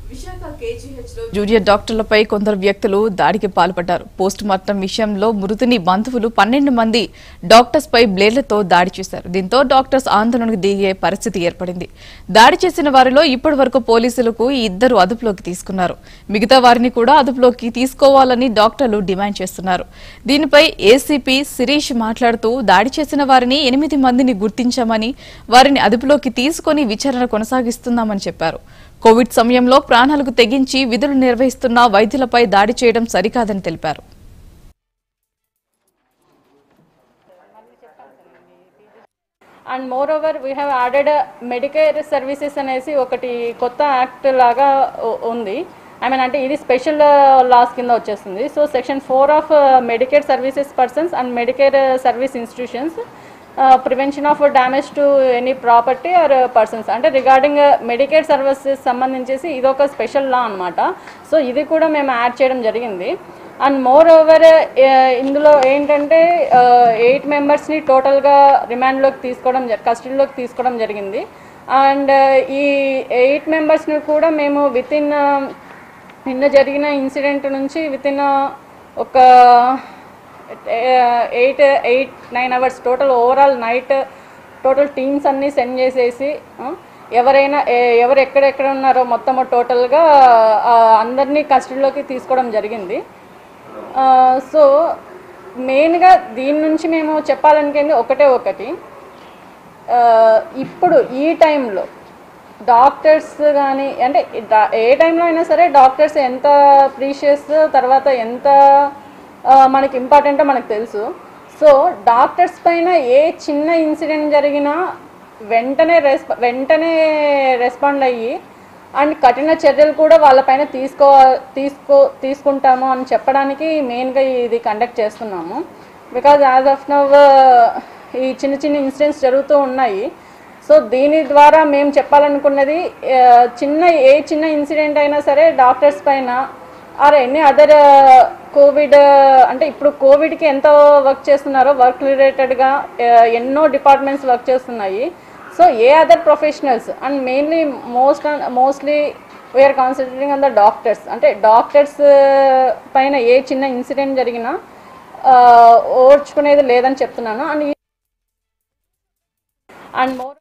Visakha KGH లో junior డాక్టర్లపై కొందరు వ్యక్తులు దాడికి పాల్పడ్డారు పోస్ట్ మార్టం విషయంలో మృతుని బంధువులు పన్నెండు మంది డాక్టర్స్ పై బ్లేడ్లతో దాడి చేశారు దీంతో డాక్టర్స్ ఆందోళనకు దిగే పరిస్థితి ఏర్పడింది దాడి చేసిన వారిలో ఇప్పటి వరకు పోలీసులకు ఈ ఇద్దరు అదుపులోకి తీసుకున్నారు మిగతా వారిని కూడా అదుపులోకి తీసుకోవాలని డాక్టర్లు డిమాండ్ చేస్తున్నారు దీనిపై ఏసీపీ శిరీష్ మాట్లాడుతూ దాడి చేసిన వారిని ఎనిమిది మందిని గుర్తించామని వారిని అదుపులోకి తీసుకొని విచారణ కొనసాగిస్తున్నామని చెప్పారు కోవిడ్ సమయంలో ప్రాణాలకు తెగించి విధులు నిర్వహిస్తున్న వైద్యులపై దాడి చేయడం సరికాదని తెలిపారు and moreover we have added medicare services అనేసి ఒకటి కొత్త యాక్ట్ లాగా ఉ- ఉంది ఐ మీన్ అంటే ఇది స్పెషల్ లాస్ కింద వచ్చేస్తుంది so section four of medicare services persons and medicare service institutions prevention of damage to any property or persons అంటే రిగార్డింగ్ మెడికేర్ సర్వీసెస్ సంబంధించేసి ఇది ఒక స్పెషల్ లా అనమాట సో ఇది కూడా మేము యాడ్ చేయడం జరిగింది అండ్ మోర్ ఓవర్ ఇందులో ఏంటంటే ఎయిట్ మెంబర్స్ని టోటల్గా రిమాండ్లోకి తీసుకోవడం కస్టడీలోకి తీసుకోవడం జరిగింది అండ్ ఈ ఎయిట్ మెంబర్స్ని కూడా మేము విత్ ఇన్ నిన్న జరిగిన ఇన్సిడెంట్ నుంచి విత్ ఇన్ ఒక eight eight nine hours total overall night total teams అన్నీ సెండ్ చేసేసి ఆ, ఎవరైనా ఏ- ఎవరు ఎక్కడెక్కడ ఉన్నారో మొత్తం టోటల్గా అందరినీ కస్టడీలోకి తీసుకోవడం జరిగింది సో మెయిన్గా దీని నుంచి మేము చెప్పాలనుకుంది ఒకటే ఒకటి ఆ, ఇప్పుడు ఈ టైంలో డాక్టర్స్ కానీ అంటే డా- ఏ టైంలో అయినా సరే డాక్టర్స్ ఎంత ప్రీషియస్ తర్వాత ఎంత ఆ, మనకి ఇంపార్టెంటో మనకు తెలుసు సో డాక్టర్స్ పైన ఏ చిన్న ఇన్సిడెంట్ జరిగినా వెంటనే రెస్ప వెంటనే రెస్పాండ్ అయ్యి అండ్ కఠిన చర్యలు కూడా వాళ్ళపైన తీసుకో తీసుకో తీసుకుంటాము అని చెప్పడానికి మెయిన్గా ఇది కండక్ట్ చేస్తున్నాము బికాజ్ యాజ్ ఆఫ్ నవ్ ఈ చిన్న చిన్న ఇన్సిడెంట్స్ జరుగుతూ ఉన్నాయి సో దీని ద్వారా మేము చెప్పాలనుకున్నది ఆ, చిన్న ఏ చిన్న ఇన్సిడెంట్ అయినా సరే డాక్టర్స్ పైన ఆర్ ఎనీ అదర్ కోవిడ్ అంటే ఇప్పుడు కోవిడ్కి ఎంత వర్క్ చేస్తున్నారో వర్క్ రిలేటెడ్గా ఎన్నో డిపార్ట్మెంట్స్ వర్క్ చేస్తున్నాయి so a other professionals and mainly most mostly we are concentrating on the doctors అంటే డాక్టర్స్ పైన ఏ చిన్న ఇన్సిడెంట్ జరిగినా ఆ, ఓర్చుకునేది లేదని చెప్తున్నాను అండ్ అండ్ మోర్